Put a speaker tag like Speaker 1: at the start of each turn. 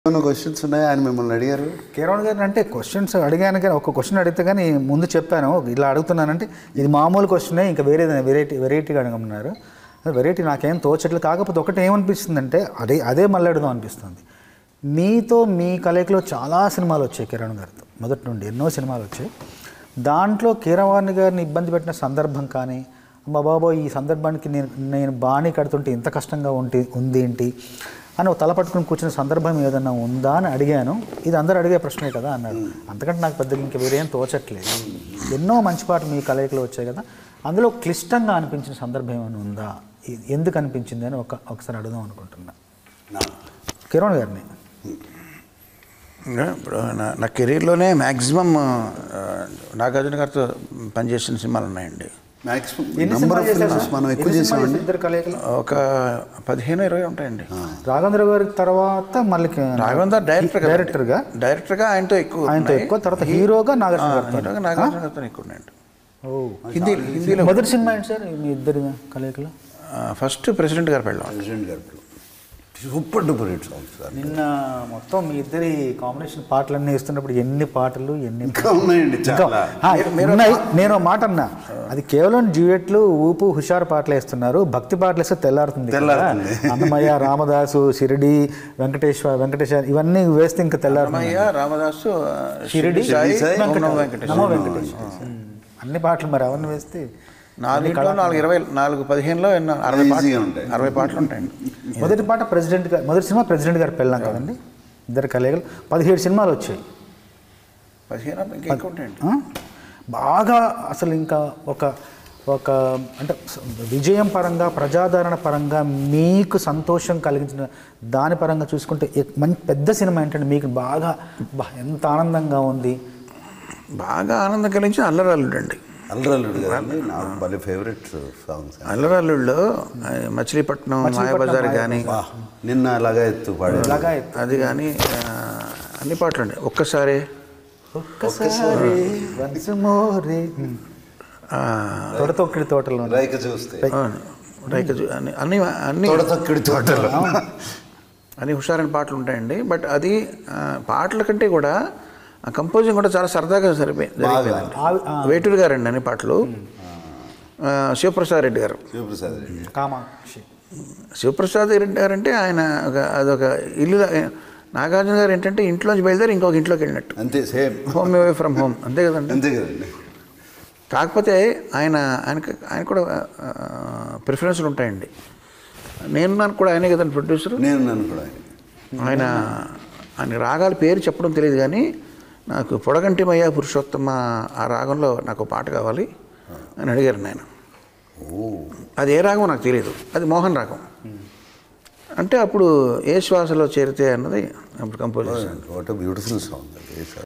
Speaker 1: ఏమైనా క్వశ్చన్స్ ఉన్నాయా ఆయన మిమ్మల్ని అడిగారు
Speaker 2: కిరణ్ గారిని అంటే క్వశ్చన్స్ అడిగాను కానీ ఒక క్వశ్చన్ అడిగితే కానీ ముందు చెప్పాను ఇలా అడుగుతున్నానంటే ఇది మామూలు క్వశ్చనే ఇంకా వేరే వెరైటీ వెరైటీగా అడగమన్నారు వెరైటీ నాకేం తోచట్లేదు కాకపోతే ఒకటి ఏమనిపిస్తుందంటే అదే అదే మళ్ళీ అడుగుదాం అనిపిస్తుంది మీతో మీ కలయికలో చాలా సినిమాలు వచ్చాయి కిరణ్ గారితో మొదటి నుండి ఎన్నో సినిమాలు వచ్చాయి దాంట్లో కీరవాణి గారిని ఇబ్బంది పెట్టిన సందర్భం కానీ మా బాబో ఈ సందర్భానికి నేను నేను బాణీ కడుతుంటే ఇంత కష్టంగా ఉంటే ఉంది ఏంటి అని ఒక తల పట్టుకుని కూర్చున్న సందర్భం ఏదన్నా ఉందా అని అడిగాను ఇది అందరూ అడిగే ప్రశ్నే కదా అన్నాడు అంతకంటే నాకు పెద్దగా ఇంకా వేరేం తోచట్లేదు ఎన్నో మంచి పాటలు మీ కలయికలో వచ్చాయి కదా అందులో క్లిష్టంగా అనిపించిన సందర్భం ఏమైనా ఉందా ఎ- ఎందుకు అనిపించింది అని ఒక ఒకసారి అడుగుదాం అనుకుంటున్నా కిరణ్ గారిని
Speaker 3: ఇంకా ఇప్పుడు నా నా కెరీర్లోనే మ్యాక్సిమం నాగార్జున గారితో పనిచేసిన సినిమాలు ఉన్నాయండి
Speaker 1: మ్యాక్సిమం
Speaker 2: ఎన్ని
Speaker 1: నంబర్
Speaker 2: సినిమాలు
Speaker 1: ఆఫ్
Speaker 2: చేశారు
Speaker 1: ఫిల్మ్స్
Speaker 2: సార్?
Speaker 1: మనం ఎక్కువ
Speaker 2: ఎన్ని సినిమాలు
Speaker 1: చేసామండి
Speaker 2: చేశారు ఇద్దరు కలయికలు
Speaker 3: ఒక పదిహేను ఇరవై ఉంటాయండి
Speaker 2: రాఘవేంద్ర గారి తర్వాత మళ్ళీ
Speaker 3: రాఘవేంద్ర డైరెక్టర్ కదండి.
Speaker 2: డైరెక్టర్గా
Speaker 3: డైరెక్టర్గా ఆయనతో ఎక్కువ
Speaker 2: ఆయనతో
Speaker 3: ఉన్నాయి.
Speaker 2: ఎక్కువ తర్వాత హీరోగా నాగార్జున గారితో
Speaker 3: హీరోగా నాగార్జున గారితో ఎక్కువ ఉన్నాయండి
Speaker 2: ఓ
Speaker 3: హిందీ హిందీలో
Speaker 2: మొదటి సినిమా ఏంటి సార్ మీ ఇద్దరి కలయికలో
Speaker 3: ఫస్ట్ ప్రెసిడెంట్ గారు పెళ్ళాం
Speaker 1: ప్రెసిడెంట్ గారు super duper hit songs sir
Speaker 2: నిన్న మొత్తం మీ ఇద్దరి కాంబినేషన్ పాటలన్నీ ఇస్తున్నప్పుడు ఎన్ని పాటలు ఎన్ని
Speaker 1: ఇంకా ఉన్నాయండి
Speaker 2: ఇంకా
Speaker 1: చాలా
Speaker 2: ఆ, ఉన్నాయి నేను ఒక మాట అన్నా అది కేవలం డ్యూయెట్లు ఊపు హుషారు పాటలు వేస్తున్నారు భక్తి పాటలు వేస్తే తెల్లారుతుంది కదా.
Speaker 1: తెల్లారుతుంది.
Speaker 2: అన్నమయ్య రామదాసు షిరిడి వెంకటేశ్వర వెంకటేశ్వర ఇవన్నీ వేస్తే ఇంకా తెల్లారుతుంది
Speaker 3: రామయ్య రామదాసు
Speaker 2: షిరిడి
Speaker 3: సాయి
Speaker 1: సాయి,
Speaker 3: నమో
Speaker 2: నమో
Speaker 3: వెంకటేశ్వర
Speaker 2: వెంకటేశ్వర అన్ని పాటలు మరి అవన్నీ వేస్తే
Speaker 3: నాలుగింట్లో నాలుగు ఇరవై నాలుగు పదిహేనులో ఎన్నో అరవై
Speaker 1: Easy గా
Speaker 3: పాటలు
Speaker 1: ఉంటాయి.
Speaker 3: అరవై పాటలు ఉంటాయండి
Speaker 2: మొదటి పాట ప్రెసిడెంట్ గారు మొదటి సినిమా ప్రెసిడెంట్ గారు పెళ్ళాం కదండి ఇద్దరు కలయికలు పదిహేడు సినిమాలు వచ్చాయి
Speaker 3: పదిహేను ఇంకా ఎక్కువ ఉంటాయండి
Speaker 2: ఆ? బాగా అసలు ఇంకా ఒక ఒక అంటే స- విజయం పరంగా ప్రజాదరణ పరంగా మీకు సంతోషం కలిగించిన దాని పరంగా చూసుకుంటే ఎక్- మంచి పెద్ద సినిమా ఏంటంటే మీకు బాగా బా ఎంత ఆనందంగా ఉంది
Speaker 3: బాగా ఆనందం కలిగించిన అల్లరల్లుడు అండి
Speaker 1: అల్లరల్లుడు కదండి నాకు భలే ఫేవరెట్ సాంగ్స్
Speaker 3: అల్లరల్లుడులో ఆ, మచిలీపట్నం మాయాబజార్ కానీ
Speaker 1: బా నిన్న అలాగా ఎత్తు పాడారు
Speaker 2: అలాగా
Speaker 3: అది కానీ ఆ, అన్ని పాటలు అండి ఒక్కసారి
Speaker 2: ఒక్కసారి once more.
Speaker 3: ఆ,
Speaker 2: తొడతొక్కిడి తోటలో
Speaker 1: రైక చూస్తే
Speaker 3: ఆ, రైక జు- అన్ని అన్ని అన్ని
Speaker 1: తొడతక్కడి తోటలు
Speaker 3: అన్ని హుషారైన పాటలు ఉంటాయండి బట్ అది ఆ, పాటల కంటే కూడా కంపోజింగ్ కూడా చాలా సరదాగా సరిపోయింది జరిగిపోయిందండి
Speaker 2: ఆవి- ఆ,
Speaker 3: వేటూరు గారండి అన్ని పాటలు ఆ, శివప్రసాద్ రెడ్డి గారు
Speaker 1: శివప్రసాద్ రెడ్డి
Speaker 2: కామాక్షి
Speaker 3: శివప్రసాద్ రెడ్డి గారు అంటే ఆయన ఒక అదొక ఇల్లు నాగార్జున గారు ఏంటంటే ఇంట్లోంచి బయలుదేరి ఇంకొక ఇంట్లోకి వెళ్ళినట్టు
Speaker 1: అంతే సేమ్
Speaker 3: హోమ్ అవే ఫ్రమ్ హోమ్ అంతే కదండి
Speaker 1: అంతే కదండి
Speaker 3: కాకపోతే ఆయన ఆయనకి ఆయన కూడా ప్రిఫరెన్స్లు ఉంటాయండి నేను నాకు కూడా ఆయనే కదండి ప్రొడ్యూసర్
Speaker 1: నేను నన్ను కూడా
Speaker 3: ఆయన ఆయన రాగాల పేరు చెప్పడం తెలియదు కానీ నాకు పొడగంటిమయ్య పురుషోత్తమ ఆ రాగంలో నాకు పాట కావాలి అని అడిగారు నేను
Speaker 1: ఓ
Speaker 3: అది ఏ రాగం నాకు తెలియదు అది మోహన్ రాగం అంటే అప్పుడు ఏ శ్వాసలో చేరితే అన్నది అప్పుడు కంపోజ్ చేశాను
Speaker 1: వాట్ బ్యూటిఫుల్ సాంగ్ అది